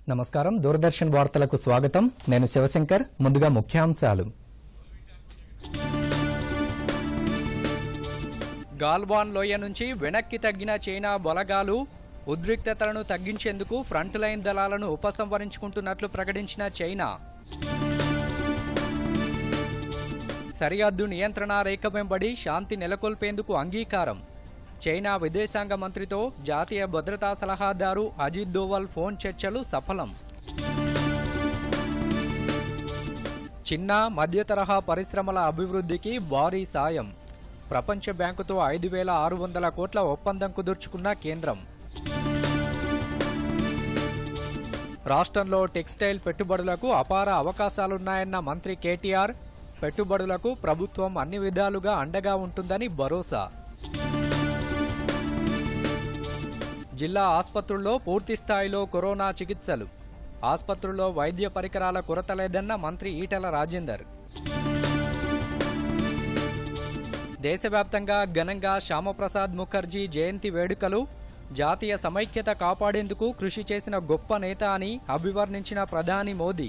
నమస్కారం దూరదర్శన్ వార్తలకు స్వాగతం నేను శివశంకర్ ముందుగా ముఖ్యాంశాలు గాల్వాన్ లోయ నుంచి వెనక్కి తగ్గిన చైనా బలగాలు ఉద్రిక్తతలను తగ్గించేందుకు ఫ్రంట్ లైన్ దళాలను ఉపసంహరించుకుంటున్నట్లు ప్రకటించిన చైనా సరిహద్దు నియంత్రణ రేఖ వెంబడి శాంతి నెలకొల్పేందుకు అంగీకారం చైనా విదేశాంగ మంత్రితో జాతీయ భద్రతా సలహాదారు అజిత్ దోవల్ ఫోన్ చర్చలు సఫలం చిన్న మధ్య తరహా పరిశ్రమల అభివృద్ధికి భారీ సాయం ప్రపంచ బ్యాంకుతో ఐదు వేల ఆరు వందల కోట్ల ఒప్పందం కుదుర్చుకున్న కేంద్రం రాష్ట్రంలో టెక్స్టైల్ పెట్టుబడులకు అపార అవకాశాలున్నాయన్న మంత్రి కేటీఆర్ పెట్టుబడులకు ప్రభుత్వం అన్ని విధాలుగా అండగా ఉంటుందని భరోసా జిల్లా ఆసుపత్రుల్లో పూర్తి స్థాయిలో కరోనా చికిత్సలు ఆసుపత్రుల్లో వైద్య పరికరాల కొరత లేదన్న మంత్రి ఈటల రాజేందర్ దేశవ్యాప్తంగా ఘనంగా శ్యామప్రసాద్ ముఖర్జీ జయంతి వేడుకలు జాతీయ సమైక్యత కాపాడేందుకు కృషి చేసిన గొప్ప నేత అని అభివర్ణించిన ప్రధాని మోదీ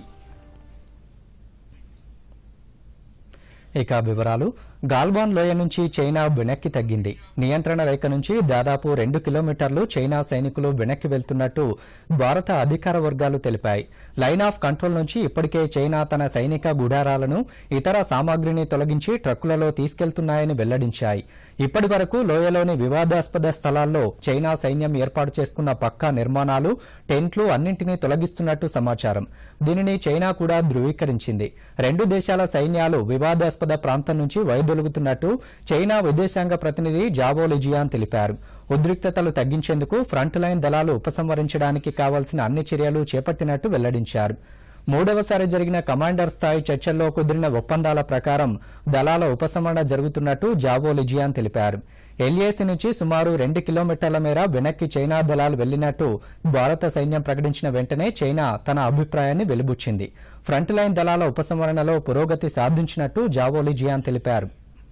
ఇక వివరాలు గాల్వాన్ లోయ నుంచి చైనా వెనక్కి తగ్గింది నియంత్రణ రేఖ నుంచి దాదాపు రెండు కిలోమీటర్లు చైనా సైనికులు వెనక్కి వెళ్తున్నట్టు భారత అధికార వర్గాలు తెలిపాయి లైన్ ఆఫ్ కంట్రోల్ నుంచి ఇప్పటికే చైనా తన సైనిక గుడారాలను ఇతర సామాగ్రిని తొలగించి ట్రక్కులలో తీసుకెళ్తున్నాయని వెల్లడించాయి ఇప్పటి వరకు లోయలోని వివాదాస్పద స్థలాల్లో చైనా సైన్యం ఏర్పాటు చేసుకున్న పక్కా నిర్మాణాలు టెంట్లు అన్నింటినీ తొలగిస్తున్నట్టు సమాచారం దీనిని చైనా కూడా ధృవీకరించింది రెండు దేశాల సైన్యాలు వివాదాస్పద ప్రాంతం నుంచి వైదొలుగుతున్నట్టు చైనా విదేశాంగ ప్రతినిధి జావో లిజియాన్ తెలిపారు ఉద్రిక్తతలు తగ్గించేందుకు ఫ్రంట్ లైన్ దళాలు ఉపసంహరించడానికి కావాల్సిన అన్ని చర్యలు చేపట్టినట్టు వెల్లడించారు మూడవసారి జరిగిన కమాండర్ స్థాయి చర్చల్లో కుదిరిన ఒప్పందాల ప్రకారం దళాల ఉపసంహరణ జరుగుతున్నట్టు జావో లిజియాన్ తెలిపారు ఎల్ఏసీ నుంచి సుమారు రెండు కిలోమీటర్ల మేర వెనక్కి చైనా దళాలు వెళ్లినట్టు భారత సైన్యం ప్రకటించిన వెంటనే చైనా తన అభిప్రాయాన్ని వెలుబుచ్చింది ఫ్రంట్ లైన్ దళాల ఉపసంహరణలో పురోగతి సాధించినట్టు జావో లిజియాన్ తెలిపారు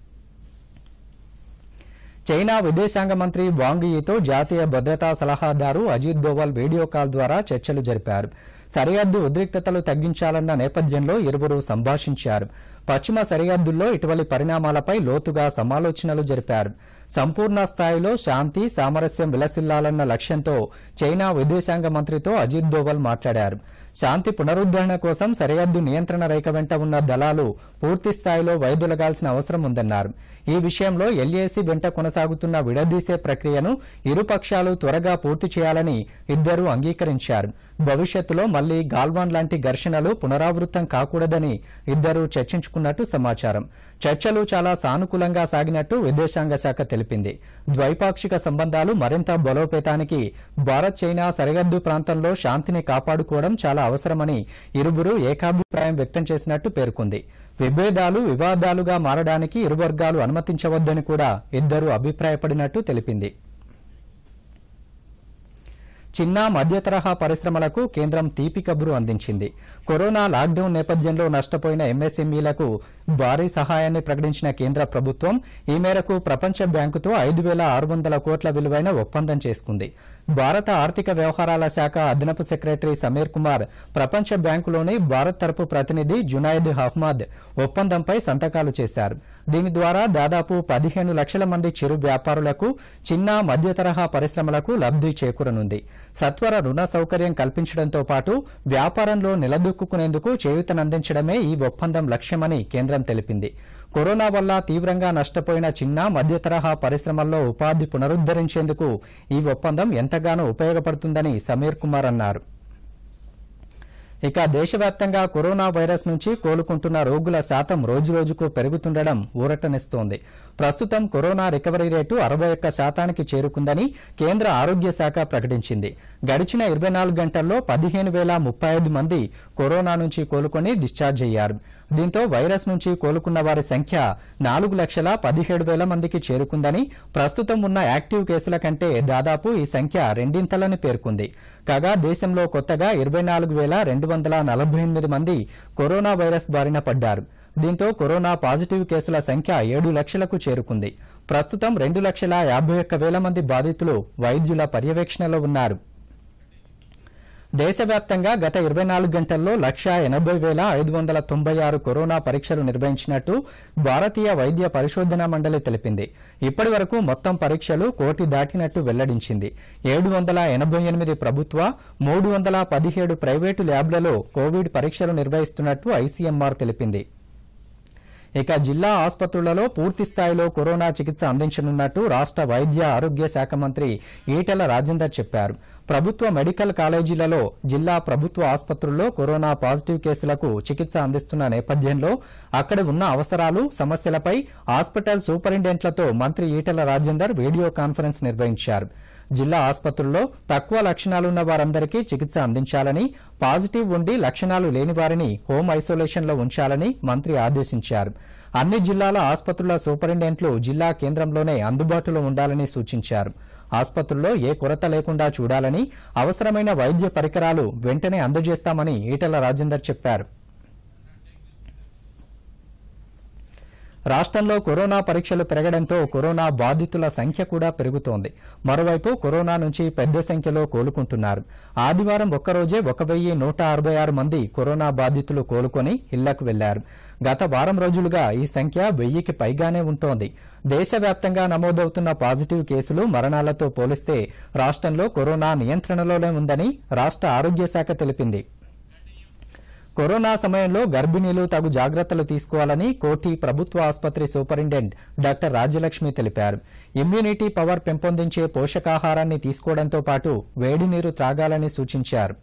చైనా విదేశాంగ మంత్రి వాంగ్ యీతో జాతీయ భద్రతా సలహాదారు అజిత్ దోవల్ వీడియో కాల్ ద్వారా చర్చలు జరిపారు సరిహద్దు ఉద్రిక్తతలు తగ్గించాలన్న నేపథ్యంలో ఇరువురు సంభాషించారు పశ్చిమ సరిహద్దుల్లో ఇటీవలి పరిణామాలపై లోతుగా సమాలోచనలు జరిపారు సంపూర్ణ స్థాయిలో శాంతి సామరస్యం విలసిల్లాలన్న లక్ష్యంతో చైనా విదేశాంగ మంత్రితో అజిత్ దోవల్ మాట్లాడారు శాంతి పునరుద్దరణ కోసం సరిహద్దు నియంత్రణ రేఖ వెంట ఉన్న దళాలు పూర్తి స్థాయిలో వైదొలగాల్సిన అవసరం ఉందన్నారు ఈ విషయంలో ఎల్ఏసీ వెంట కొనసాగుతున్న విడదీసే ప్రక్రియను ఇరు పక్షాలు త్వరగా పూర్తి చేయాలని ఇద్దరూ అంగీకరించారు భవిష్యత్తులో మళ్లీ గాల్వాన్ లాంటి ఘర్షణలు పునరావృతం కాకూడదని ఇద్దరూ చర్చించుకున్నట్టు సమాచారం చర్చలు చాలా సానుకూలంగా సాగినట్టు విదేశాంగ శాఖ తెలిపింది ద్వైపాక్షిక సంబంధాలు మరింత బలోపేతానికి భారత్ చైనా సరిహద్దు ప్రాంతంలో శాంతిని కాపాడుకోవడం చాలా అవసరమని ఇరువురు ఏకాభిప్రాయం వ్యక్తం చేసినట్టు పేర్కొంది విభేదాలు వివాదాలుగా మారడానికి ఇరు వర్గాలు అనుమతించవద్దని కూడా ఇద్దరు అభిప్రాయపడినట్టు తెలిపింది చిన్న మధ్య తరహా పరిశ్రమలకు కేంద్రం తీపి కబురు అందించింది కరోనా లాక్డౌన్ నేపథ్యంలో నష్టపోయిన ఎంఎస్ఎంఈలకు భారీ సహాయాన్ని ప్రకటించిన కేంద్ర ప్రభుత్వం ఈ మేరకు ప్రపంచ బ్యాంకుతో ఐదు వేల ఆరు వందల కోట్ల విలువైన ఒప్పందం చేసుకుంది భారత ఆర్థిక వ్యవహారాల శాఖ అదనపు సెక్రటరీ సమీర్ కుమార్ ప్రపంచ బ్యాంకులోని భారత్ తరపు ప్రతినిధి జునైద్ అహ్మద్ ఒప్పందంపై సంతకాలు చేశారు దీని ద్వారా దాదాపు పదిహేను లక్షల మంది చిరు వ్యాపారులకు చిన్న మధ్య తరహా పరిశ్రమలకు లబ్ధి చేకూరనుంది సత్వర రుణ సౌకర్యం కల్పించడంతో పాటు వ్యాపారంలో నిలదొక్కునేందుకు చేయూతనందించడమే ఈ ఒప్పందం లక్ష్యమని కేంద్రం తెలిపింది కరోనా వల్ల తీవ్రంగా నష్టపోయిన చిన్న మధ్య తరహా పరిశ్రమల్లో ఉపాధి పునరుద్దరించేందుకు ఈ ఒప్పందం ఎంతగానో ఉపయోగపడుతుందని సమీర్ కుమార్ అన్నారు ఇక దేశవ్యాప్తంగా కరోనా వైరస్ నుంచి కోలుకుంటున్న రోగుల శాతం రోజురోజుకు పెరుగుతుండడం ఊరటనిస్తోంది ప్రస్తుతం కరోనా రికవరీ రేటు అరవై ఒక్క శాతానికి చేరుకుందని కేంద్ర ఆరోగ్య శాఖ ప్రకటించింది గడిచిన ఇరవై నాలుగు గంటల్లో పదిహేను వేల ముప్పై ఐదు మంది కరోనా నుంచి కోలుకొని డిశ్చార్జ్ అయ్యారు దీంతో వైరస్ నుంచి కోలుకున్న వారి సంఖ్య నాలుగు లక్షల పదిహేడు వేల మందికి చేరుకుందని ప్రస్తుతం ఉన్న యాక్టివ్ కేసుల కంటే దాదాపు ఈ సంఖ్య రెండింతలని పేర్కొంది కాగా దేశంలో కొత్తగా ఇరవై నాలుగు వేల రెండు వందల నలభై ఎనిమిది మంది కరోనా వైరస్ బారిన పడ్డారు దీంతో కరోనా పాజిటివ్ కేసుల సంఖ్య ఏడు లక్షలకు చేరుకుంది ప్రస్తుతం రెండు లక్షల యాభై ఒక్క వేల మంది బాధితులు వైద్యుల పర్యవేక్షణలో ఉన్నారు దేశవ్యాప్తంగా గత ఇరవై నాలుగు గంటల్లో లక్ష ఎనభై వేల ఐదు వందల తొంభై ఆరు కరోనా పరీక్షలు నిర్వహించినట్టు భారతీయ వైద్య పరిశోధనా మండలి తెలిపింది ఇప్పటి వరకు మొత్తం పరీక్షలు కోటి దాటినట్టు వెల్లడించింది ఏడు వందల ఎనభై ఎనిమిది ప్రభుత్వ మూడు వందల పదిహేడు ప్రైవేటు ల్యాబ్లలో కోవిడ్ పరీక్షలు నిర్వహిస్తున్నట్టు ఐసీఎంఆర్ తెలిపింది ఇక జిల్లా ఆసుపత్రులలో పూర్తి స్థాయిలో కరోనా చికిత్స అందించనున్నట్టు రాష్ట వైద్య ఆరోగ్య శాఖ మంత్రి ఈటెల రాజేందర్ చెప్పారు ప్రభుత్వ మెడికల్ కాలేజీలలో జిల్లా ప్రభుత్వ ఆసుపత్రుల్లో కరోనా పాజిటివ్ కేసులకు చికిత్స అందిస్తున్న నేపథ్యంలో అక్కడ ఉన్న అవసరాలు సమస్యలపై హాస్పిటల్ సూపరింటెండెంట్లతో మంత్రి ఈటెల రాజేందర్ వీడియో కాన్ఫరెన్స్ నిర్వహించారు జిల్లా ఆసుపత్రుల్లో తక్కువ లక్షణాలున్న వారందరికీ చికిత్స అందించాలని పాజిటివ్ ఉండి లక్షణాలు లేని వారిని హోం ఐసోలేషన్లో ఉంచాలని మంత్రి ఆదేశించారు అన్ని జిల్లాల ఆసుపత్రుల సూపరింటెండెంట్లు జిల్లా కేంద్రంలోనే అందుబాటులో ఉండాలని సూచించారు ఆసుపత్రుల్లో ఏ కొరత లేకుండా చూడాలని అవసరమైన వైద్య పరికరాలు వెంటనే అందజేస్తామని ఈటెల రాజేందర్ చెప్పారు రాష్ట్రంలో కరోనా పరీక్షలు పెరగడంతో కరోనా బాధితుల సంఖ్య కూడా పెరుగుతోంది మరోవైపు కరోనా నుంచి పెద్ద సంఖ్యలో కోలుకుంటున్నారు ఆదివారం ఒక్కరోజే ఒక వెయ్యి నూట అరవై ఆరు మంది కరోనా బాధితులు కోలుకొని ఇళ్లకు వెళ్లారు గత వారం రోజులుగా ఈ సంఖ్య వెయ్యికి పైగానే ఉంటోంది దేశవ్యాప్తంగా నమోదవుతున్న పాజిటివ్ కేసులు మరణాలతో పోలిస్తే రాష్ట్రంలో కరోనా నియంత్రణలోనే ఉందని రాష్ట్ర ఆరోగ్య శాఖ తెలిపింది కరోనా సమయంలో గర్భిణీలు తగు జాగ్రత్తలు తీసుకోవాలని కోటి ప్రభుత్వ ఆసుపత్రి సూపరింటెండెంట్ డాక్టర్ రాజ్యలక్ష్మి తెలిపారు ఇమ్యూనిటీ పవర్ పెంపొందించే పోషకాహారాన్ని తీసుకోవడంతో పాటు వేడి నీరు త్రాగాలని సూచించారు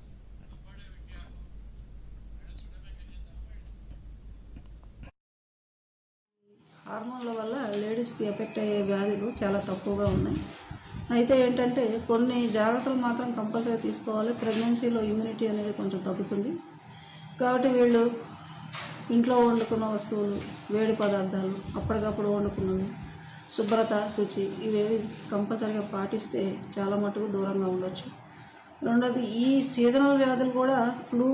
హార్మోన్ల వల్ల లేడీస్కి ఎఫెక్ట్ అయ్యే వ్యాధులు చాలా తక్కువగా ఉన్నాయి అయితే ఏంటంటే కొన్ని జాగ్రత్తలు మాత్రం కంపల్సరీ తీసుకోవాలి ప్రెగ్నెన్సీలో ఇమ్యూనిటీ అనేది కొంచెం తగ్గుతుంది కాబట్టి వీళ్ళు ఇంట్లో వండుకున్న వస్తువులు వేడి పదార్థాలు అప్పటికప్పుడు వండుకున్నవి శుభ్రత శుచి ఇవేవి కంపల్సరీగా పాటిస్తే చాలా మటుకు దూరంగా ఉండొచ్చు రెండోది ఈ సీజనల్ వ్యాధులు కూడా ఫ్లూ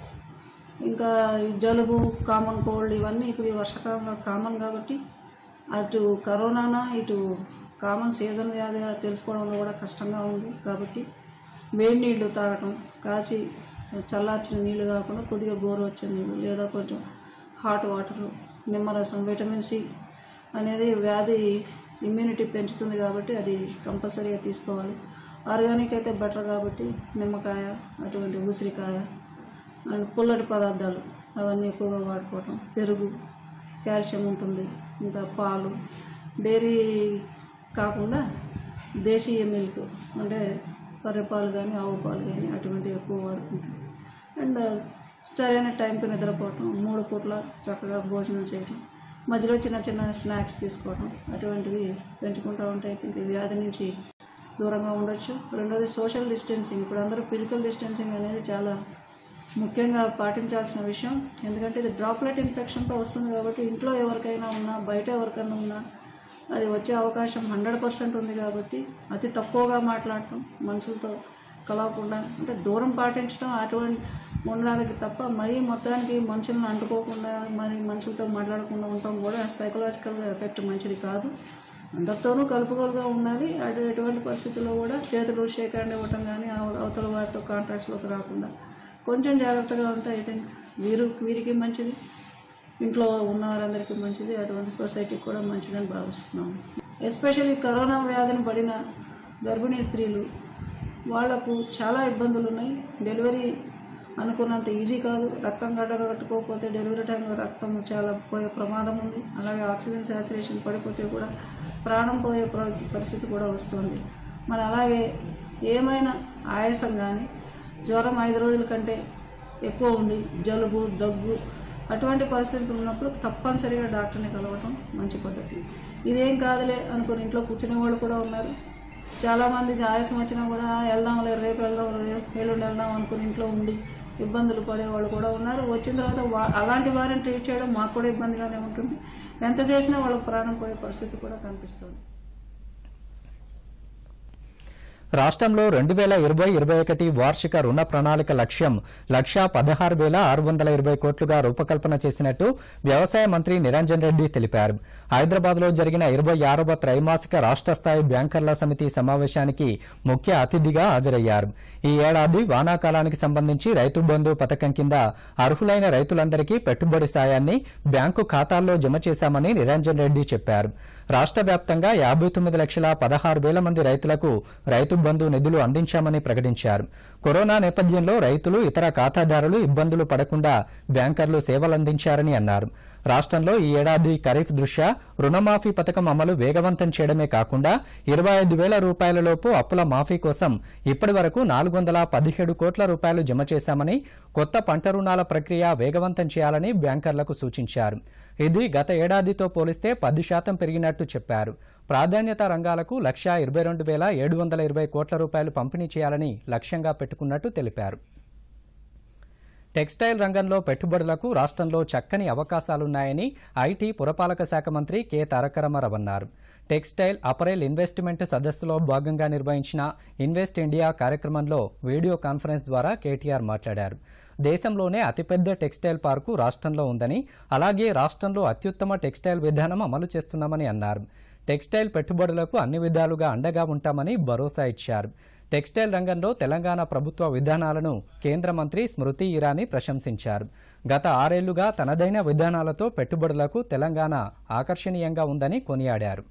ఇంకా ఈ జలుబు కామన్ కోల్డ్ ఇవన్నీ ఇప్పుడు ఈ వర్షాకాలంలో కామన్ కాబట్టి అటు కరోనానా ఇటు కామన్ సీజన్ వ్యాధి తెలుసుకోవడంలో కూడా కష్టంగా ఉంది కాబట్టి వేడి నీళ్లు తాగటం కాచి చల్లార్చిన నీళ్లు కాకుండా కొద్దిగా గోరువెచ్చని నీళ్ళు లేదా కొంచెం హాట్ వాటర్ నిమ్మరసం విటమిన్ సి అనేది వ్యాధి ఇమ్యూనిటీ పెంచుతుంది కాబట్టి అది కంపల్సరీగా తీసుకోవాలి ఆర్గానిక్ అయితే బెటర్ కాబట్టి నిమ్మకాయ అటువంటి ఉసిరికాయ అండ్ పుల్లటి పదార్థాలు అవన్నీ ఎక్కువగా వాడుకోవటం పెరుగు కాల్షియం ఉంటుంది ఇంకా పాలు డైరీ కాకుండా దేశీయ మిల్క్ అంటే బర్రె పాలు కానీ ఆవు పాలు కానీ అటువంటివి ఎక్కువ వాడుకుంటాం అండ్ సరైన టైంకి నిద్రపోవటం మూడు పూట్ల చక్కగా భోజనం చేయటం మధ్యలో చిన్న చిన్న స్నాక్స్ తీసుకోవడం అటువంటివి పెంచుకుంటూ ఉంటే అయితే ఇంక ఈ వ్యాధి నుంచి దూరంగా ఉండొచ్చు రెండోది సోషల్ డిస్టెన్సింగ్ ఇప్పుడు అందరూ ఫిజికల్ డిస్టెన్సింగ్ అనేది చాలా ముఖ్యంగా పాటించాల్సిన విషయం ఎందుకంటే ఇది డ్రాప్లెట్ ఇన్ఫెక్షన్తో వస్తుంది కాబట్టి ఇంట్లో ఎవరికైనా ఉన్నా బయట ఎవరికైనా ఉన్నా అది వచ్చే అవకాశం హండ్రెడ్ పర్సెంట్ ఉంది కాబట్టి అతి తక్కువగా మాట్లాడటం మనుషులతో కలవకుండా అంటే దూరం పాటించడం అటువంటి ఉండడానికి తప్ప మరీ మొత్తానికి మనుషులను అంటుకోకుండా మరి మనుషులతో మాట్లాడకుండా ఉండటం కూడా సైకలాజికల్గా ఎఫెక్ట్ మంచిది కాదు అందరితోనూ కలుపుకోలుగా ఉండాలి అటు ఎటువంటి పరిస్థితుల్లో కూడా చేతులు షేక్ హ్యాండ్ ఇవ్వటం కానీ అవ- అవతల వారితో కాంటాక్ట్స్లోకి రాకుండా కొంచెం జాగ్రత్తగా ఉంటే ఐ థింక్ వీరు వీరికి మంచిది ఇంట్లో ఉన్న వారందరికీ మంచిది అటువంటి సొసైటీకి కూడా మంచిదని భావిస్తున్నాము ఎస్పెషల్లీ కరోనా వ్యాధిని పడిన గర్భిణీ స్త్రీలు వాళ్లకు చాలా ఇబ్బందులు ఉన్నాయి డెలివరీ అనుకున్నంత ఈజీ కాదు రక్తం గడ్డగట్టుకోకపోతే డెలివరీ టైంలో రక్తం చాలా పోయే ప్రమాదం ఉంది అలాగే ఆక్సిజన్ శాచురేషన్ పడిపోతే కూడా ప్రాణం పోయే ప్ర- పరిస్థితి కూడా వస్తుంది మరి అలాగే ఏమైనా ఆయాసం కానీ జ్వరం ఐదు రోజుల కంటే ఎక్కువ ఉండి జలుబు దగ్గు అటువంటి పరిస్థితులు ఉన్నప్పుడు తప్పనిసరిగా డాక్టర్ని కలవటం మంచి పద్ధతి ఇదేం కాదులే అనుకుని ఇంట్లో కూర్చునే వాళ్ళు కూడా ఉన్నారు చాలామందికి ఆయాసం వచ్చినా కూడా "ఆ, వెళ్దాంలే రేపు వెళ్దాం రేపు ఎల్లుండి వెళ్దాం అనుకుని ఇంట్లో ఉండి ఇబ్బందులు పడేవాళ్ళు కూడా ఉన్నారు వచ్చిన తర్వాత వా- అలాంటి వారిని ట్రీట్ చేయడం మాకు కూడా ఇబ్బందిగానే ఉంటుంది ఎంత చేసినా వాళ్ళకి ప్రాణం పోయే పరిస్థితి కూడా కనిపిస్తుంది రాష్ట్రంలో రెండు వేల ఇరవై ఇరవై ఒకటి వార్షిక రుణ ప్రణాళిక లక్ష్యం లక్షా పదహారు వేల ఆరు వందల ఇరవై కోట్లుగా రూపకల్పన చేసినట్టు వ్యవసాయ మంత్రి నిరంజన్ రెడ్డి తెలిపారు హైదరాబాద్ లో జరిగిన ఇరవై ఆరవ త్రైమాసిక రాష్ట్ర స్థాయి బ్యాంకర్ల సమితి సమావేశానికి ముఖ్య అతిథిగా హాజరయ్యారు ఈ ఏడాది వానాకాలానికి సంబంధించి రైతు బంధు పథకం కింద అర్హులైన రైతులందరికీ పెట్టుబడి సాయాన్ని బ్యాంకు ఖాతాల్లో జమ చేశామని నిరంజన్ రెడ్డి చెప్పారు రాష్ట్ర వ్యాప్తంగా యాభై తొమ్మిది లక్షల పదహారు వేల మంది రైతులకు రైతు బంధు నిధులు అందించామని ప్రకటించారు కరోనా నేపథ్యంలో రైతులు ఇతర ఖాతాదారులు ఇబ్బందులు పడకుండా బ్యాంకర్లు సేవలందించారని అన్నారు రాష్ట్రంలో ఈ ఏడాది ఖరీఫ్ దృష్ట్యా రుణమాఫీ పథకం అమలు వేగవంతం చేయడమే కాకుండా ఇరవై ఐదు వేల రూపాయలలోపు అప్పుల మాఫీ కోసం ఇప్పటి వరకు నాలుగు వందల పదిహేడు కోట్ల రూపాయలు జమ చేశామని కొత్త పంట రుణాల ప్రక్రియ వేగవంతం చేయాలని బ్యాంకర్లకు సూచించారు ఇది గత ఏడాదితో పోలిస్తే పది శాతం పెరిగినట్టు చెప్పారు ప్రాధాన్యత రంగాలకు లక్షా ఇరవై రెండు వేల ఏడు వందల ఇరవై కోట్ల రూపాయలు పంపిణీ చేయాలని లక్ష్యంగా పెట్టుకున్నట్టు తెలిపారు టెక్స్టైల్ రంగంలో పెట్టుబడులకు రాష్ట్రంలో చక్కని అవకాశాలున్నాయని ఐటీ పురపాలక శాఖ మంత్రి కె తారక రామారావు అన్నారు టెక్స్టైల్ అపరెల్ ఇన్వెస్ట్మెంట్ సదస్సులో భాగంగా నిర్వహించిన ఇన్వెస్ట్ ఇండియా కార్యక్రమంలో వీడియో కాన్ఫరెన్స్ ద్వారా కేటీఆర్ మాట్లాడారు దేశంలోనే అతిపెద్ద టెక్స్టైల్ పార్కు రాష్ట్రంలో ఉందని అలాగే రాష్ట్రంలో అత్యుత్తమ టెక్స్టైల్ విధానం అమలు చేస్తున్నామని అన్నారు టెక్స్టైల్ పెట్టుబడులకు అన్ని విధాలుగా అండగా ఉంటామని భరోసా ఇచ్చారు టెక్స్టైల్ రంగంలో తెలంగాణ ప్రభుత్వ విధానాలను కేంద్ర మంత్రి స్మృతి ఇరానీ ప్రశంసించారు గత ఆరేళ్లుగా తనదైన విధానాలతో పెట్టుబడులకు తెలంగాణ ఆకర్షణీయంగా ఉందని కొనియాడారు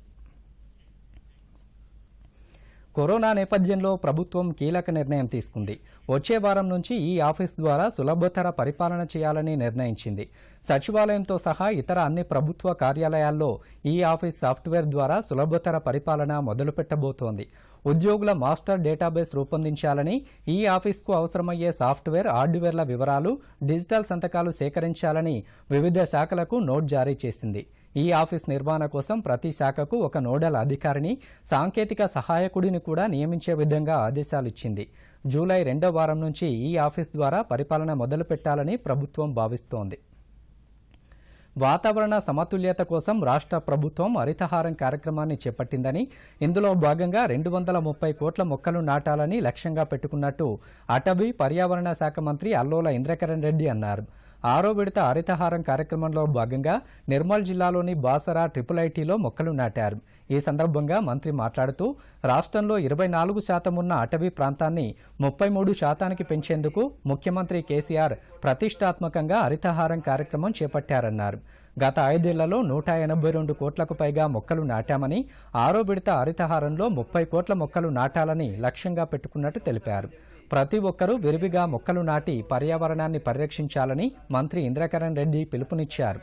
కరోనా నేపథ్యంలో ప్రభుత్వం కీలక నిర్ణయం తీసుకుంది వచ్చే వారం నుంచి ఈ ఆఫీస్ ద్వారా సులభతర పరిపాలన చేయాలని నిర్ణయించింది సచివాలయంతో సహా ఇతర అన్ని ప్రభుత్వ కార్యాలయాల్లో ఈ ఆఫీస్ సాఫ్ట్వేర్ ద్వారా సులభతర పరిపాలన మొదలుపెట్టబోతోంది ఉద్యోగుల మాస్టర్ డేటాబేస్ రూపొందించాలని ఈ ఆఫీస్కు అవసరమయ్యే సాఫ్ట్వేర్ హార్డ్వేర్ల వివరాలు డిజిటల్ సంతకాలు సేకరించాలని వివిధ శాఖలకు నోట్ జారీ చేసింది ఈ ఆఫీస్ నిర్వహణ కోసం ప్రతి శాఖకు ఒక నోడల్ అధికారిని సాంకేతిక సహాయకుడిని కూడా నియమించే విధంగా ఆదేశాలిచ్చింది జూలై రెండో వారం నుంచి ఈ ఆఫీస్ ద్వారా పరిపాలన మొదలు పెట్టాలని ప్రభుత్వం భావిస్తోంది వాతావరణ సమతుల్యత కోసం రాష్ట్ర ప్రభుత్వం హరితహారం కార్యక్రమాన్ని చేపట్టిందని ఇందులో భాగంగా రెండు వందల ముప్పై కోట్ల మొక్కలు నాటాలని లక్ష్యంగా పెట్టుకున్నట్టు అటవీ పర్యావరణ శాఖ మంత్రి అల్లోల ఇంద్రకరణ్ రెడ్డి అన్నారు ఆరో విడత హరితహారం కార్యక్రమంలో భాగంగా నిర్మల్ జిల్లాలోని బాసరా ట్రిపుల్ ఐటీలో మొక్కలు నాటారు ఈ సందర్భంగా మంత్రి మాట్లాడుతూ రాష్ట్రంలో ఇరవై నాలుగు శాతం ఉన్న అటవీ ప్రాంతాన్ని ముప్పై మూడు శాతానికి పెంచేందుకు ముఖ్యమంత్రి కేసీఆర్ ప్రతిష్టాత్మకంగా హరితహారం కార్యక్రమం చేపట్టారన్నారు గత ఐదేళ్లలో నూట ఎనభై రెండు కోట్లకు పైగా మొక్కలు నాటామని ఆరో విడత హరితహారంలో ముప్పై కోట్ల మొక్కలు నాటాలని లక్ష్యంగా పెట్టుకున్నట్టు తెలిపారు ప్రతి ఒక్కరూ విరివిగా మొక్కలు నాటి పర్యావరణాన్ని పరిరక్షించాలని మంత్రి ఇంద్రకరణ్ రెడ్డి పిలుపునిచ్చారు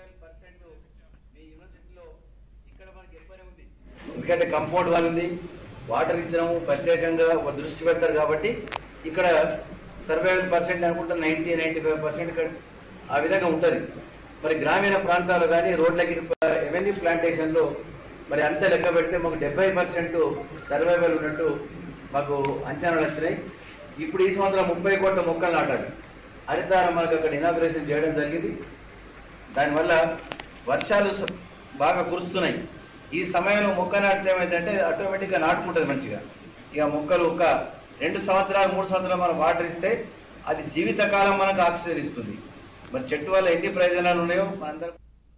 ఎందుకంటే కంపౌండ్ వాల్ ఉంది వాటర్ ఇచ్చినాము ప్రత్యేకంగా ఒక దృష్టి పెడతారు కాబట్టి ఇక్కడ సర్వైవల్ పర్సెంట్ అనుకుంటా నైంటీ నైంటీ ఫైవ్ పర్సెంట్ ఆ విధంగా ఉంటుంది మరి గ్రామీణ ప్రాంతాలు కానీ రోడ్లకి ఎవెన్యూ ప్లాంటేషన్లో మరి అంత లెక్క పెడితే మాకు డెబ్బై పర్సెంట్ సర్వైవల్ ఉన్నట్టు మాకు అంచనాలు వచ్చినాయి ఇప్పుడు ఈ సంవత్సరం ముప్పై కోట్ల మొక్కలు నాటాలి హరితారం మనకు అక్కడ ఇనాగ్రేషన్ చేయడం జరిగింది దానివల్ల వర్షాలు స- బాగా కురుస్తున్నాయి ఈ సమయంలో మొక్క నాటితే ఏమైందంటే ఆటోమేటిక్గా నాటుకుంటుంది మంచిగా ఇక మొక్కలు ఒక రెండు సంవత్సరాలు మూడు సంవత్సరాలు మనం వాటర్ ఇస్తే అది జీవితకాలం మనకు ఆక్సిజన్ ఇస్తుంది మరి చెట్టు వల్ల ఎన్ని ప్రయోజనాలు ఉన్నాయో మనందరం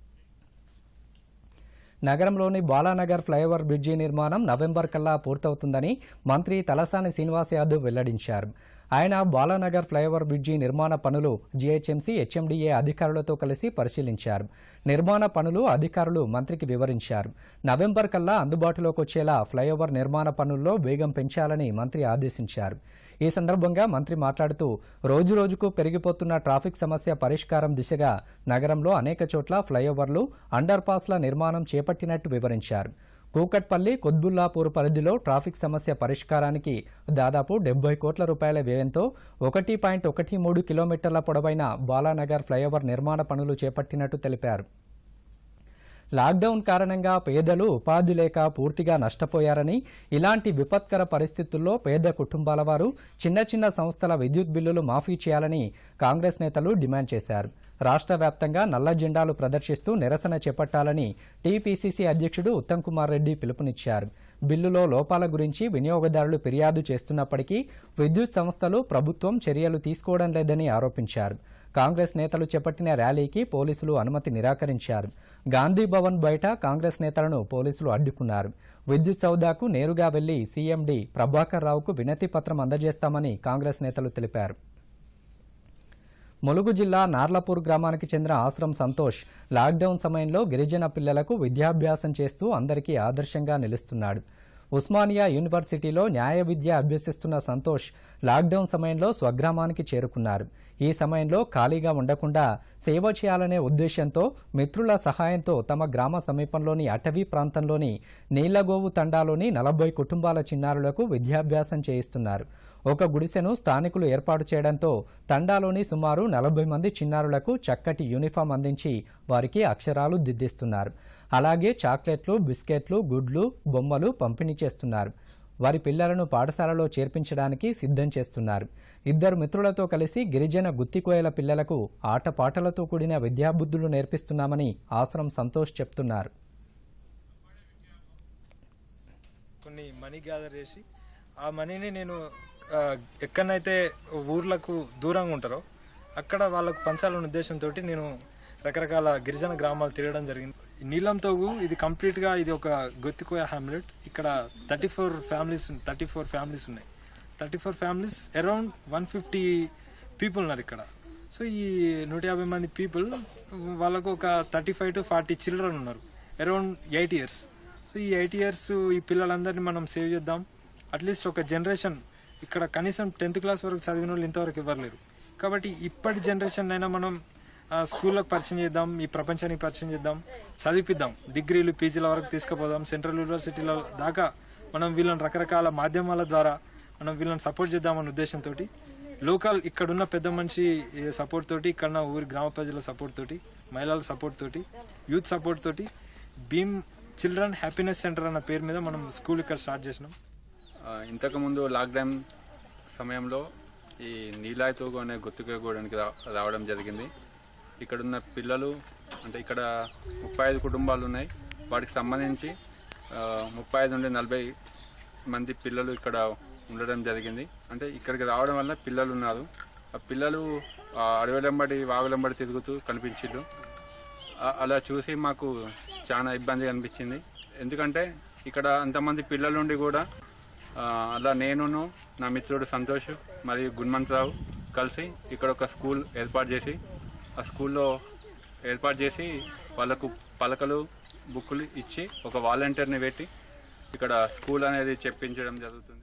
నగరంలోని బాలానగర్ ఫ్లైఓవర్ బ్రిడ్జి నిర్మాణం నవంబర్ కల్లా పూర్తవుతుందని మంత్రి తలసాని శ్రీనివాస్ యాదవ్ వెల్లడించారు ఆయన బాలానగర్ ఫ్లైఓవర్ బ్రిడ్జి నిర్మాణ పనులు జీహెచ్ఎంసీ హెచ్ఎండిఏ అధికారులతో కలిసి పరిశీలించారు నిర్మాణ పనులు అధికారులు మంత్రికి వివరించారు నవంబర్ కల్లా అందుబాటులోకి వచ్చేలా ఫ్లైఓవర్ నిర్మాణ పనుల్లో వేగం పెంచాలని మంత్రి ఆదేశించారు ఈ సందర్భంగా మంత్రి మాట్లాడుతూ రోజురోజుకు పెరిగిపోతున్న ట్రాఫిక్ సమస్య పరిష్కారం దిశగా నగరంలో అనేక చోట్ల ఫ్లైఓవర్లు అండర్ పాస్ల నిర్మాణం చేపట్టినట్టు వివరించారు కూకట్పల్లి కొద్బుల్లాపూర్ పరిధిలో ట్రాఫిక్ సమస్య పరిష్కారానికి దాదాపు డెబ్బై కోట్ల రూపాయల వ్యయంతో ఒకటి పాయింట్ ఒకటి మూడు కిలోమీటర్ల పొడవైన బాలానగర్ ఫ్లైఓవర్ నిర్మాణ పనులు చేపట్టినట్టు తెలిపారు లాక్డౌన్ కారణంగా పేదలు ఉపాధి లేక పూర్తిగా నష్టపోయారని ఇలాంటి విపత్కర పరిస్థితుల్లో పేద కుటుంబాల వారు చిన్న చిన్న సంస్థల విద్యుత్ బిల్లులు మాఫీ చేయాలని కాంగ్రెస్ నేతలు డిమాండ్ చేశారు రాష్ట్ర వ్యాప్తంగా నల్ల జెండాలు ప్రదర్శిస్తూ నిరసన చేపట్టాలని టీపీసీసీ అధ్యక్షుడు ఉత్తమ్ కుమార్ రెడ్డి పిలుపునిచ్చారు బిల్లులో లోపాల గురించి వినియోగదారులు ఫిర్యాదు చేస్తున్నప్పటికీ విద్యుత్ సంస్థలు ప్రభుత్వం చర్యలు తీసుకోవడం లేదని ఆరోపించారు కాంగ్రెస్ నేతలు చేపట్టిన ర్యాలీకి పోలీసులు అనుమతి నిరాకరించారు గాంధీ భవన్ బయట కాంగ్రెస్ నేతలను పోలీసులు అడ్డుకున్నారు విద్యుత్ సౌదాకు నేరుగా వెళ్లి సీఎండీ ప్రభాకర్ రావుకు వినతి పత్రం అందజేస్తామని కాంగ్రెస్ నేతలు తెలిపారు ములుగు జిల్లా నార్లపూర్ గ్రామానికి చెందిన ఆశ్రమ్ సంతోష్ లాక్డౌన్ సమయంలో గిరిజన పిల్లలకు విద్యాభ్యాసం చేస్తూ అందరికీ ఆదర్శంగా నిలుస్తున్నాడు ఉస్మానియా యూనివర్సిటీలో న్యాయ విద్య అభ్యసిస్తున్న సంతోష్ లాక్డౌన్ సమయంలో స్వగ్రామానికి చేరుకున్నారు ఈ సమయంలో ఖాళీగా ఉండకుండా సేవ చేయాలనే ఉద్దేశంతో మిత్రుల సహాయంతో తమ గ్రామ సమీపంలోని అటవీ ప్రాంతంలోని నీళ్లగోవు తండాలోని నలభై కుటుంబాల చిన్నారులకు విద్యాభ్యాసం చేయిస్తున్నారు ఒక గుడిసెను స్థానికులు ఏర్పాటు చేయడంతో తండాలోని సుమారు నలభై మంది చిన్నారులకు చక్కటి యూనిఫామ్ అందించి వారికి అక్షరాలు దిద్దిస్తున్నారు అలాగే చాక్లెట్లు బిస్కెట్లు గుడ్లు బొమ్మలు పంపిణీ చేస్తున్నారు వారి పిల్లలను పాఠశాలలో చేర్పించడానికి సిద్ధం చేస్తున్నారు ఇద్దరు మిత్రులతో కలిసి గిరిజన గుత్తికోయల పిల్లలకు ఆటపాటలతో కూడిన విద్యాబుద్ధులు నేర్పిస్తున్నామని ఆశ్రమ్ సంతోష్ చెప్తున్నారు కొన్ని మనీ గ్యాదర్ చేసి ఆ మనీని నేను ఆ, ఎక్కడనైతే ఊర్లకు దూరంగా ఉంటారో అక్కడ వాళ్ళకు పంచాలనే ఉద్దేశంతో నేను రకరకాల గిరిజన గ్రామాలు తిరగడం జరిగింది ఈ నీలం తోగు ఇది కంప్లీట్గా ఇది ఒక గొత్తికోయ హ్యామ్లెట్ ఇక్కడ thirty four families thirty four families ఉన్నాయి thirty four families around one fifty people ఉన్నారు ఇక్కడ సో ఈ నూట యాభై మంది పీపుల్ వాళ్ళకు ఒక thirty five to forty children ఉన్నారు అరౌండ్ ఎయిట్ ఇయర్స్ సో ఈ ఎయిట్ ఇయర్స్ ఈ పిల్లలందరినీ మనం సేవ్ చేద్దాం అట్లీస్ట్ ఒక జనరేషన్ ఇక్కడ కనీసం టెన్త్ క్లాస్ వరకు చదివిన వాళ్ళు ఇంతవరకు ఇవ్వలేరు కాబట్టి ఇప్పటి జనరేషన్ అయినా మనం ఆ, స్కూళ్ళకు పరిచయం చేద్దాం ఈ ప్రపంచానికి పరిచయం చేద్దాం చదివిపిద్దాం డిగ్రీలు పీజీల వరకు తీసుకుపోదాం సెంట్రల్ యూనివర్సిటీల దాకా మనం వీళ్ళని రకరకాల మాధ్యమాల ద్వారా మనం వీళ్ళని సపోర్ట్ చేద్దామన్న ఉద్దేశంతో లోకల్ ఇక్కడున్న పెద్ద మనిషి సపోర్ట్ తోటి ఇక్కడ ఉన్న ఊరి గ్రామ ప్రజల సపోర్ట్ తోటి మహిళల సపోర్ట్ తోటి యూత్ సపోర్ట్ తోటి భీమ్ చిల్డ్రన్ హ్యాపీనెస్ సెంటర్ అన్న పేరు మీద మనం స్కూల్ ఇక్కడ స్టార్ట్ చేసినాం ఆ, ఇంతకుముందు లాక్డౌన్ సమయంలో ఈ నీలాయితోగు అనే గుర్తుకోవడానికి రా రావడం జరిగింది ఇక్కడున్న పిల్లలు అంటే ఇక్కడ ముప్పై ఐదు కుటుంబాలు ఉన్నాయి వాటికి సంబంధించి ఆ, ముప్పై ఐదు నుండి నలభై మంది పిల్లలు ఇక్కడ ఉండడం జరిగింది అంటే ఇక్కడికి రావడం వల్ల పిల్లలు ఉన్నారు ఆ పిల్లలు ఆ అడవులంబడి వాగులంబడి తిరుగుతూ కనిపించిండ్రు ఆ- అలా చూసి మాకు చాలా ఇబ్బంది అనిపించింది ఎందుకంటే ఇక్కడ అంతమంది పిల్లల నుండి కూడా ఆ, అలా నేనును నా మిత్రుడు సంతోష్ మరియు గుణమంతరావు కలిసి ఇక్కడ ఒక స్కూల్ ఏర్పాటు చేసి ఆ స్కూల్లో ఏర్పాటు చేసి వాళ్ళకు పలకలు బుక్కులు ఇచ్చి ఒక వాలంటీర్ని పెట్టి ఇక్కడ స్కూల్ అనేది చెప్పించడం జరుగుతుంది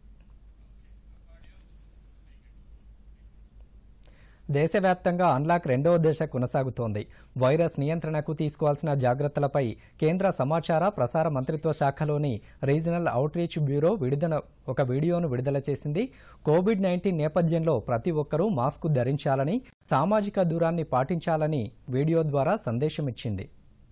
దేశవ్యాప్తంగా అన్లాక్ రెండవ దశ కొనసాగుతోంది వైరస్ నియంత్రణకు తీసుకోవాల్సిన జాగ్రత్తలపై కేంద్ర సమాచార ప్రసార మంత్రిత్వ శాఖలోని రీజనల్ అవుట్రీచ్ బ్యూరో విడుదల ఒక వీడియోను విడుదల చేసింది కోవిడ్ నైన్టీన్ నేపథ్యంలో ప్రతి ఒక్కరూ మాస్కు ధరించాలని సామాజిక దూరాన్ని పాటించాలని వీడియో ద్వారా సందేశం ఇచ్చింది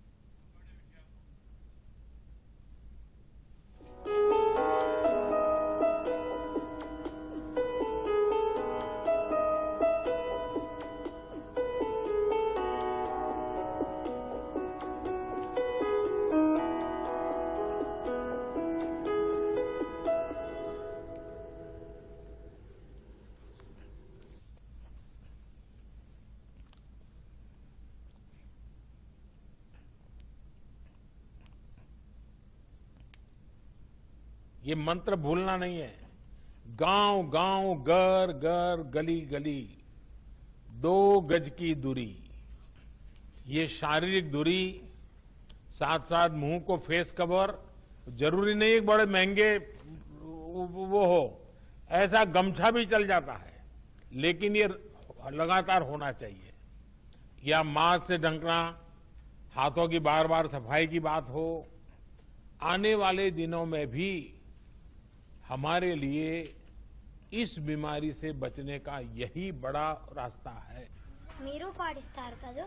ये मंत्र भूलना नहीं है गांव गांव घर घर गली गली दो गज की दूरी ये शारीरिक दूरी साथ साथ मुंह को फेस कवर जरूरी नहीं है कि बड़े महंगे वो हो ऐसा गमछा भी चल जाता है लेकिन ये लगातार होना चाहिए या मास्क से ढंकना हाथों की बार बार सफाई की बात हो आने वाले दिनों में भी हमारे लिए इस बीमारी से बचने का यही बड़ा रास्ता है మీరు పాటిస్తారు కదా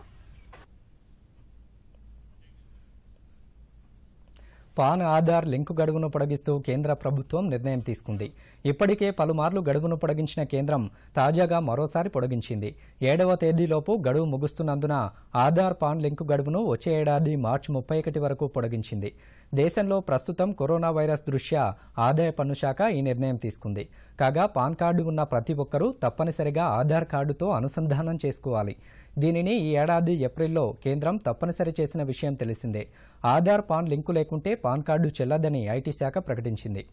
పాన్ ఆధార్ లింకు గడువును పొడిగిస్తూ కేంద్ర ప్రభుత్వం నిర్ణయం తీసుకుంది ఇప్పటికే పలుమార్లు గడువును పొడిగించిన కేంద్రం తాజాగా మరోసారి పొడిగించింది ఏడవ తేదీలోపు గడువు ముగుస్తున్నందున ఆధార్ పాన్ లింకు గడువును వచ్చే ఏడాది మార్చి ముప్పై ఒకటి వరకు పొడిగించింది దేశంలో ప్రస్తుతం కరోనా వైరస్ దృష్ట్యా ఆదాయ పన్ను శాఖ ఈ నిర్ణయం తీసుకుంది కాగా పాన్ కార్డు ఉన్న ప్రతి ఒక్కరూ తప్పనిసరిగా ఆధార్ కార్డుతో అనుసంధానం చేసుకోవాలి దీనిని ఈ ఏడాది ఏప్రిల్లో కేంద్రం తప్పనిసరి చేసిన విషయం తెలిసిందే ఆధార్ పాన్ లింకు లేకుంటే పాన్ కార్డు చెల్లదని ఐటీ శాఖ ప్రకటించింది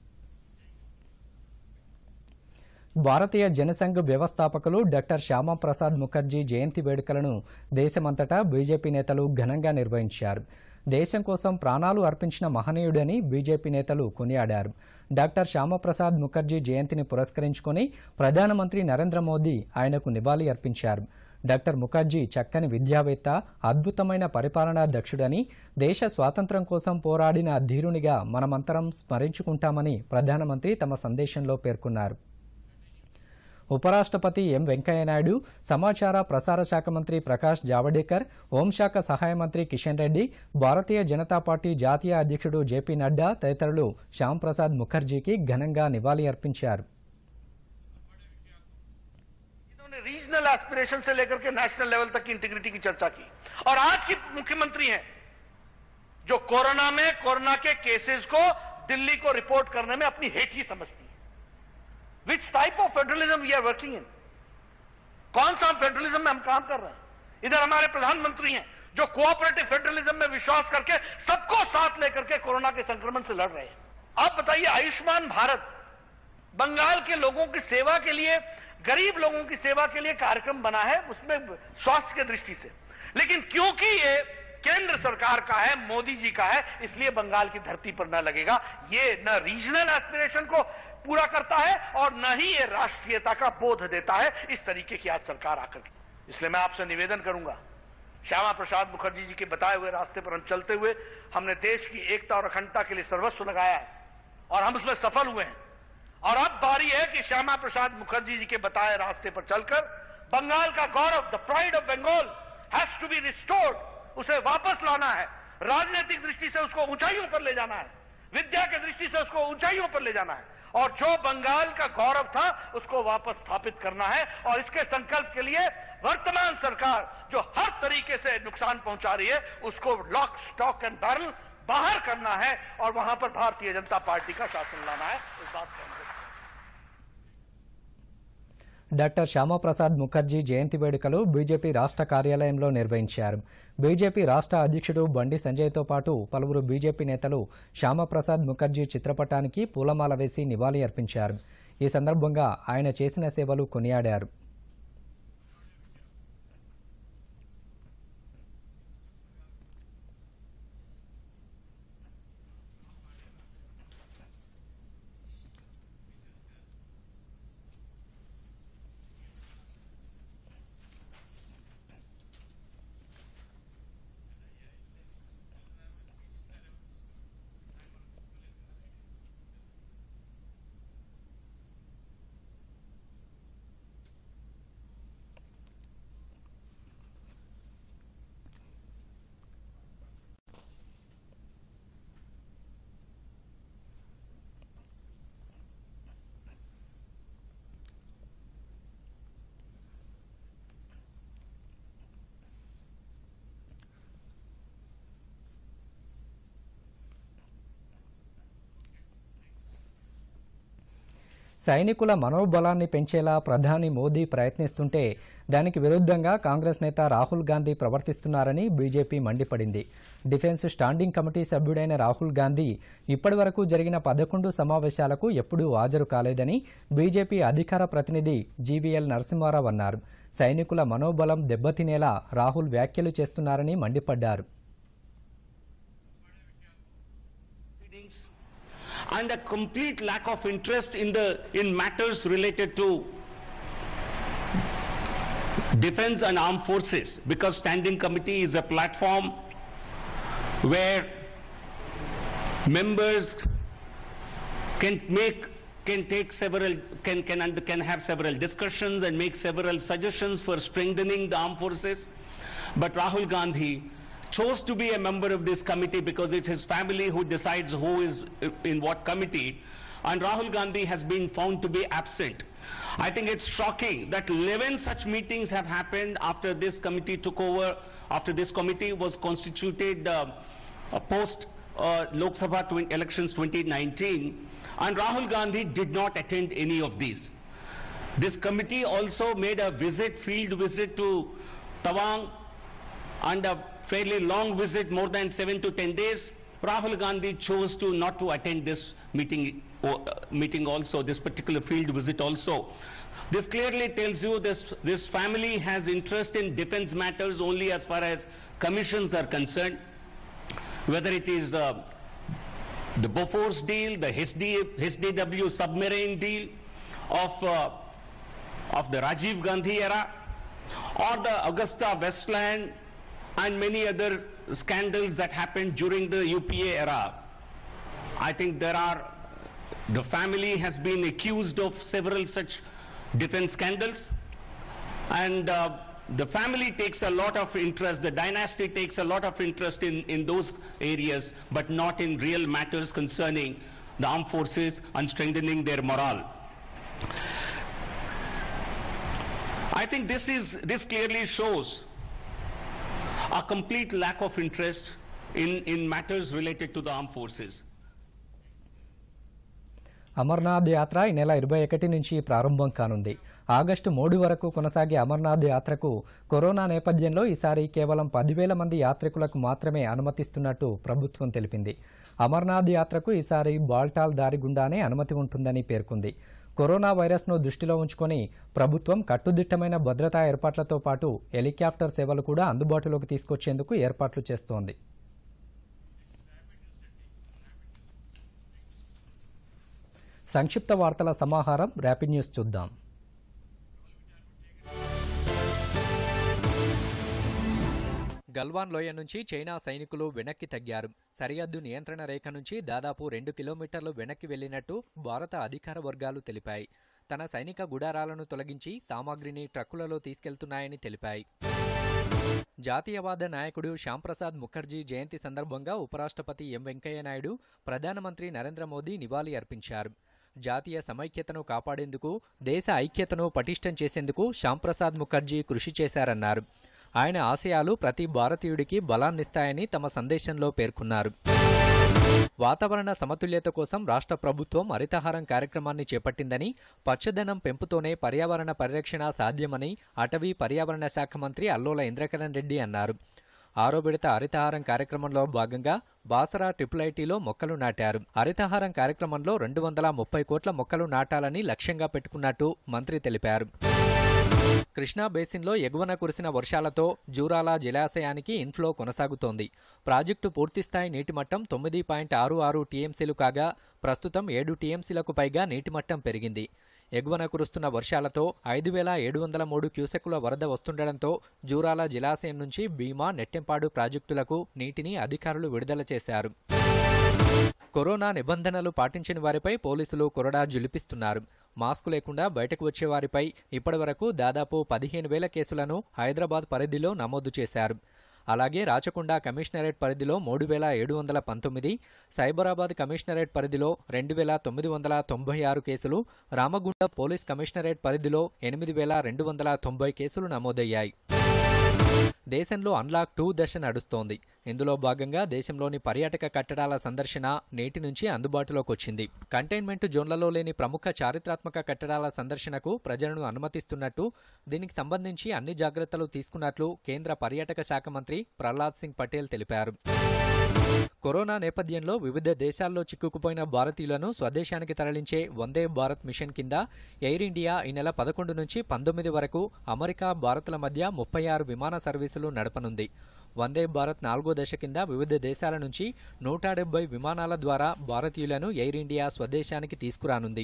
భారతీయ జనసంఘ్ వ్యవస్థాపకులు డాక్టర్ శ్యామాప్రసాద్ ముఖర్జీ జయంతి వేడుకలను దేశమంతటా బీజేపీ నేతలు ఘనంగా నిర్వహించారు దేశం కోసం ప్రాణాలు అర్పించిన మహనీయుడని బీజేపీ నేతలు కొనియాడారు డాక్టర్ శ్యామప్రసాద్ ముఖర్జీ జయంతిని పురస్కరించుకొని ప్రధానమంత్రి నరేంద్ర మోదీ ఆయనకు నివాళి అర్పించారు డాక్టర్ ముఖర్జీ చక్కని విద్యావేత్త అద్భుతమైన పరిపాలనా దక్షుడని దేశ స్వాతంత్ర్యం కోసం పోరాడిన ధీరునిగా మనమంతరం స్మరించుకుంటామని ప్రధానమంత్రి తమ సందేశంలో పేర్కొన్నారు ఉపరాష్ట్రపతి ఎం వెంకయ్యనాయుడు సమాచార ప్రసార శాఖ మంత్రి ప్రకాష్ జావడేకర్ హోంశాఖ సహాయ మంత్రి కిషన్ రెడ్డి భారతీయ జనతా పార్టీ జాతీయ అధ్యక్షుడు జేపీ నడ్డా తదితరులు శ్యామ్ ప్రసాద్ ముఖర్జీకి ఘనంగా నివాళి అర్పించారు इन्होंने रीजनल एस्पिरेशन से लेकर के नेशनल लेवल तक की इंटीग्रिटी की चर्चा की और आज की मुख्यमंत्री हैं जो कोरोना में कोरोना के केसेस को दिल्ली को रिपोर्ट करने में अपनी हेट ही समझती है which type of federalism we are working in कौन सा फेडरलिज्म में हम काम कर रहे हैं इधर हमारे प्रधानमंत्री हैं जो कोऑपरेटिव फेडरलिज्म में विश्वास करके सबको साथ लेकर के कोरोना के संक्रमण से लड़ रहे हैं आप बताइए आयुष्मान भारत बंगाल के लोगों की सेवा के लिए गरीब लोगों की सेवा के लिए कार्यक्रम बना है उसमें स्वास्थ्य की दृष्टि से लेकिन क्योंकि ये केंद्र सरकार का है मोदी जी का है इसलिए बंगाल की धरती पर न लगेगा ये न रीजनल एस्पिरेशन को पूरा करता है और न ही ये राष्ट्रीयता का बोध देता है इस तरीके की आज सरकार आकर की इसलिए मैं आपसे निवेदन करूंगा श्यामा प्रसाद मुखर्जी जी के बताए हुए रास्ते पर हम चलते हुए हमने देश की एकता और अखंडता के लिए सर्वस्व लगाया है और हम उसमें सफल हुए हैं और अब बारी है कि श्यामा प्रसाद मुखर्जी जी के बताए रास्ते पर चलकर बंगाल का गौरव the pride of Bengal has to be restored उसे वापस लाना है राजनीतिक दृष्टि से उसको ऊंचाइयों पर ले जाना है विद्या की दृष्टि से उसको ऊंचाइयों पर ले जाना है और जो बंगाल का गौरव था उसको वापस स्थापित करना है और इसके संकल्प के लिए वर्तमान सरकार जो हर तरीके से नुकसान पहुंचा रही है उसको लॉक स्टॉक एंड बैरल बाहर करना है और वहां पर भारतीय जनता पार्टी का शासन लाना है इस बात को हम డాక్టర్ శ్యామాప్రసాద్ ముఖర్జీ జయంతి వేడుకలు బీజేపీ రాష్ట్ర కార్యాలయంలో నిర్వహించారు బీజేపీ రాష్ట్ర అధ్యక్షుడు బండి సంజయ్తో పాటు పలువురు బీజేపీ నేతలు శ్యామప్రసాద్ ముఖర్జీ చిత్రపటానికి పూలమాల వేసి నివాళి అర్పించారు ఈ సందర్భంగా ఆయన చేసిన సేవలు కొనియాడారు సైనికుల మనోబలాన్ని పెంచేలా ప్రధాని మోదీ ప్రయత్నిస్తుంటే దానికి విరుద్ధంగా కాంగ్రెస్ నేత రాహుల్ గాంధీ ప్రవర్తిస్తున్నారని బీజేపీ మండిపడింది డిఫెన్స్ స్టాండింగ్ కమిటీ సభ్యుడైన రాహుల్ గాంధీ ఇప్పటివరకు జరిగిన పదకొండు సమావేశాలకు ఎప్పుడూ హాజరు కాలేదని బీజేపీ అధికార ప్రతినిధి జీవీఎల్ నరసింహారావు అన్నారు సైనికుల మనోబలం దెబ్బతినేలా రాహుల్ వ్యాఖ్యలు చేస్తున్నారని మండిపడ్డారు and a complete lack of interest in the in matters related to defense and armed forces because standing committee is a platform where members can make can take several can can and can have several discussions and make several suggestions for strengthening the armed forces but rahul gandhi chose to be a member of this committee because it's his family who decides who is in what committee and rahul gandhi has been found to be absent I think it's shocking that 11 such meetings have happened after this committee took over, after this committee was constituted uh, uh, post uh, Lok Sabha twen- elections 2019, and Rahul Gandhi did not attend any of these. This committee also made a visit, field visit to Tawang, and a fairly long visit, more than seven to ten days. Rahul Gandhi chose to not to attend this meeting, uh, meeting also, this particular field visit also. This clearly tells you this, this family has interest in defense matters only as far as commissions are concerned, whether it is uh, the Bofors deal, the HD, HDW submarine deal of, uh, of the Rajiv Gandhi era, or the Augusta Westland and many other scandals that happened during the UPA era. I think there are, the family has been accused of several such defense scandals and uh, the family takes a lot of interest, the dynasty takes a lot of interest in, in those areas, but not in real matters concerning the armed forces and strengthening their morale. I think this is, this clearly shows a complete lack of interest in, in matters related to the armed forces. Amarnath యాత్ర ఈ నెల ఇరవై ఒకటి నుంచి ప్రారంభం కానుంది August మూడు వరకు కొనసాగే అమర్నాథ్ యాత్రకు కరోనా నేపథ్యంలో ఈసారి కేవలం పదివేల మంది యాత్రికులకు మాత్రమే అనుమతిస్తున్నట్టు ప్రభుత్వం తెలిపింది అమర్నాథ్ యాత్రకు ఈసారి బాల్టాల్ దారి గుండానే అనుమతి ఉంటుందని పేర్కొంది కరోనా వైరస్ను దృష్టిలో ఉంచుకొని ప్రభుత్వం కట్టుదిట్టమైన భద్రతా ఏర్పాట్లతో పాటు హెలికాప్టర్ సేవలు కూడా అందుబాటులోకి తీసుకొచ్చేందుకు ఏర్పాట్లు చేస్తోంది సంక్షిప్త వార్తల సమాహారం ర్యాపిడ్ న్యూస్ చూద్దాం గల్వాన్ లోయ నుంచి చైనా సైనికులు వెనక్కి తగ్గారు సరిహద్దు నియంత్రణ రేఖ నుంచి దాదాపు రెండు కిలోమీటర్లు వెనక్కి వెళ్లినట్టు భారత అధికార వర్గాలు తెలిపాయి తన సైనిక గుడారాలను తొలగించి సామాగ్రిని ట్రక్కులలో తీసుకెళ్తున్నాయని తెలిపాయి జాతీయవాద నాయకుడు శ్యాంప్రసాద్ ముఖర్జీ జయంతి సందర్భంగా ఉపరాష్ట్రపతి ఎం వెంకయ్యనాయుడు ప్రధానమంత్రి నరేంద్ర మోదీ నివాళి అర్పించారు జాతీయ సమైక్యతను కాపాడేందుకు దేశ ఐక్యతను పటిష్టం చేసేందుకు శ్యాంప్రసాద్ ముఖర్జీ కృషి చేశారన్నారు ఆయన ఆశయాలు ప్రతి భారతీయుడికి బలాన్నిస్తాయని తమ సందేశంలో పేర్కొన్నారు వాతావరణ సమతుల్యత కోసం రాష్ట్ర ప్రభుత్వం హరితహారం కార్యక్రమాన్ని చేపట్టిందని పచ్చదనం పెంపుతోనే పర్యావరణ పరిరక్షణ సాధ్యమని అటవీ పర్యావరణ శాఖ మంత్రి అల్లోల ఇంద్రకరణ్ రెడ్డి అన్నారు ఆరో విడత హరితహారం కార్యక్రమంలో భాగంగా బాసరా ట్రిపుల్ ఐటీలో మొక్కలు నాటారు హరితహారం కార్యక్రమంలో రెండు వందల ముప్పై కోట్ల మొక్కలు నాటాలని లక్ష్యంగా పెట్టుకున్నట్టు మంత్రి తెలిపారు కృష్ణా బేసిన్లో ఎగువన కురిసిన వర్షాలతో జూరాల జలాశయానికి ఇన్ఫ్లో కొనసాగుతోంది ప్రాజెక్టు పూర్తిస్థాయి నీటి మట్టం తొమ్మిది పాయింట్ ఆరు ఆరు టీఎంసీలు కాగా ప్రస్తుతం ఏడు టీఎంసీలకు పైగా నీటి మట్టం పెరిగింది ఎగువన కురుస్తున్న వర్షాలతో ఐదు వేల ఏడు వందల మూడు క్యూసెక్కుల వరద వస్తుండటంతో జూరాల జలాశయం నుంచి భీమా నెట్టెంపాడు ప్రాజెక్టులకు నీటిని అధికారులు విడుదల చేశారు కరోనా నిబంధనలు పాటించని వారిపై పోలీసులు కొరడా జులిపిస్తున్నారు మాస్క్ లేకుండా బయటకు వచ్చే వారిపై ఇప్పటివరకు దాదాపు పదిహేను వేల కేసులను హైదరాబాద్ పరిధిలో నమోదు చేశారు అలాగే రాచకొండ కమిషనరేట్ పరిధిలో మూడు వేల ఏడు వందల పంతొమ్మిది సైబరాబాద్ కమిషనరేట్ పరిధిలో రెండు వేల తొమ్మిది వందల తొంభై ఆరు కేసులు రామగుండ పోలీస్ కమిషనరేట్ పరిధిలో ఎనిమిది వేల రెండు వందల తొంభై కేసులు నమోదయ్యాయి దేశంలో అన్లాక్ టూ దశ నడుస్తోంది ఇందులో భాగంగా దేశంలోని పర్యాటక కట్టడాల సందర్శన నేటి నుంచి అందుబాటులోకి వచ్చింది కంటైన్మెంట్ జోన్లలో లేని ప్రముఖ చారిత్రాత్మక కట్టడాల సందర్శనకు ప్రజలను అనుమతిస్తున్నట్టు దీనికి సంబంధించి అన్ని జాగ్రత్తలు తీసుకున్నట్లు కేంద్ర పర్యాటక శాఖ మంత్రి ప్రహ్లాద్ సింగ్ పటేల్ తెలిపారు కరోనా నేపథ్యంలో వివిధ దేశాల్లో చిక్కుకుపోయిన భారతీయులను స్వదేశానికి తరలించే వందే భారత్ మిషన్ కింద ఎయిర్ ఇండియా ఈ నెల పదకొండు నుంచి పంతొమ్మిది వరకు అమెరికా భారత్ల మధ్య ముప్పై ఆరు విమాన సర్వీసులు నడపనుంది వందే భారత్ నాలుగో దశ కింద వివిధ దేశాల నుంచి నూట డెబ్బై విమానాల ద్వారా భారతీయులను ఎయిర్ ఇండియా స్వదేశానికి తీసుకురానుంది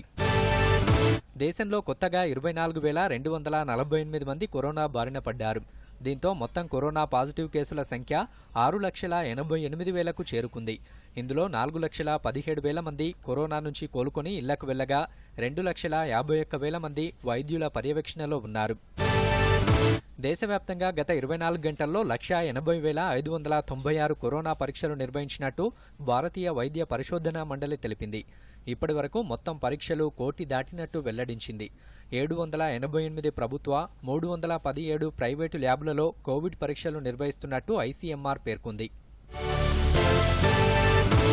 దేశంలో కొత్తగా ఇరవై నాలుగు వేల రెండు వందల నలభై ఎనిమిది మంది కరోనా బారిన పడ్డారు దీంతో మొత్తం కరోనా పాజిటివ్ కేసుల సంఖ్య ఆరు లక్షల ఎనభై ఎనిమిది వేలకు చేరుకుంది ఇందులో నాలుగు లక్షల పదిహేడు వేల మంది కరోనా నుంచి కోలుకొని ఇళ్లకు వెళ్లగా రెండు లక్షల యాభై ఒక్క వేల మంది వైద్యుల పర్యవేక్షణలో ఉన్నారు దేశవ్యాప్తంగా గత ఇరవై నాలుగు గంటల్లో లక్షా ఎనభై వేల ఐదు వందల తొంభై ఆరు కరోనా పరీక్షలు నిర్వహించినట్టు భారతీయ వైద్య పరిశోధనా మండలి తెలిపింది ఇప్పటి వరకు మొత్తం పరీక్షలు కోటి దాటినట్టు వెల్లడించింది ఏడు వందల ఎనభై ఎనిమిది ప్రభుత్వ మూడు వందల పదిహేడు ప్రైవేటు ల్యాబ్లలో కోవిడ్ పరీక్షలు నిర్వహిస్తున్నట్టు ఐసీఎంఆర్ పేర్కొంది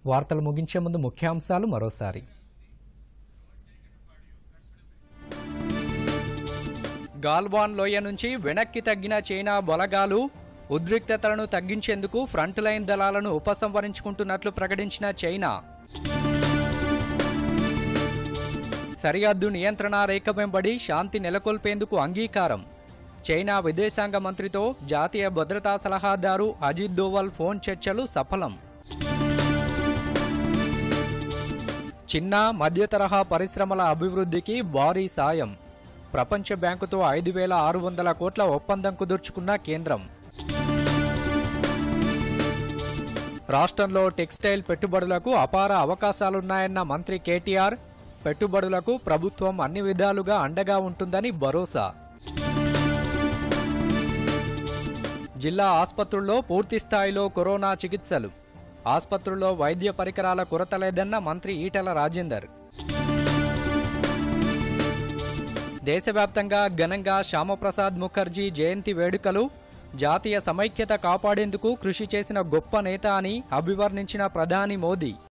వార్తలు ముగించే ముందు ముఖ్యాంశాలు మరోసారి గాల్వాన్ లోయ నుంచి వెనక్కి తగ్గిన చైనా బలగాలు ఉద్రిక్తతలను తగ్గించేందుకు ఫ్రంట్ లైన్ దళాలను ఉపసంహరించుకుంటున్నట్లు ప్రకటించిన చైనా సరిహద్దు నియంత్రణ రేఖ వెంబడి శాంతి నెలకొల్పేందుకు అంగీకారం చైనా విదేశాంగ మంత్రితో జాతీయ భద్రతా సలహాదారు అజిత్ దోవల్ ఫోన్ చర్చలు సఫలం చిన్న మధ్య తరహా పరిశ్రమల అభివృద్ధికి భారీ సాయం ప్రపంచ బ్యాంకుతో ఐదు వేల ఆరు వందల కోట్ల ఒప్పందం కుదుర్చుకున్న కేంద్రం రాష్ట్రంలో టెక్స్టైల్ పెట్టుబడులకు అపార అవకాశాలున్నాయన్న మంత్రి కేటీఆర్ పెట్టుబడులకు ప్రభుత్వం అన్ని విధాలుగా అండగా ఉంటుందని భరోసా జిల్లా ఆసుపత్రుల్లో పూర్తి స్థాయిలో కరోనా చికిత్సలు ఆసుపత్రుల్లో వైద్య పరికరాల కొరత లేదన్న మంత్రి ఈటల రాజేందర్ దేశవ్యాప్తంగా ఘనంగా శ్యామప్రసాద్ ముఖర్జీ జయంతి వేడుకలు జాతీయ సమైక్యత కాపాడేందుకు కృషి చేసిన గొప్ప నేత అని అభివర్ణించిన ప్రధాని మోదీ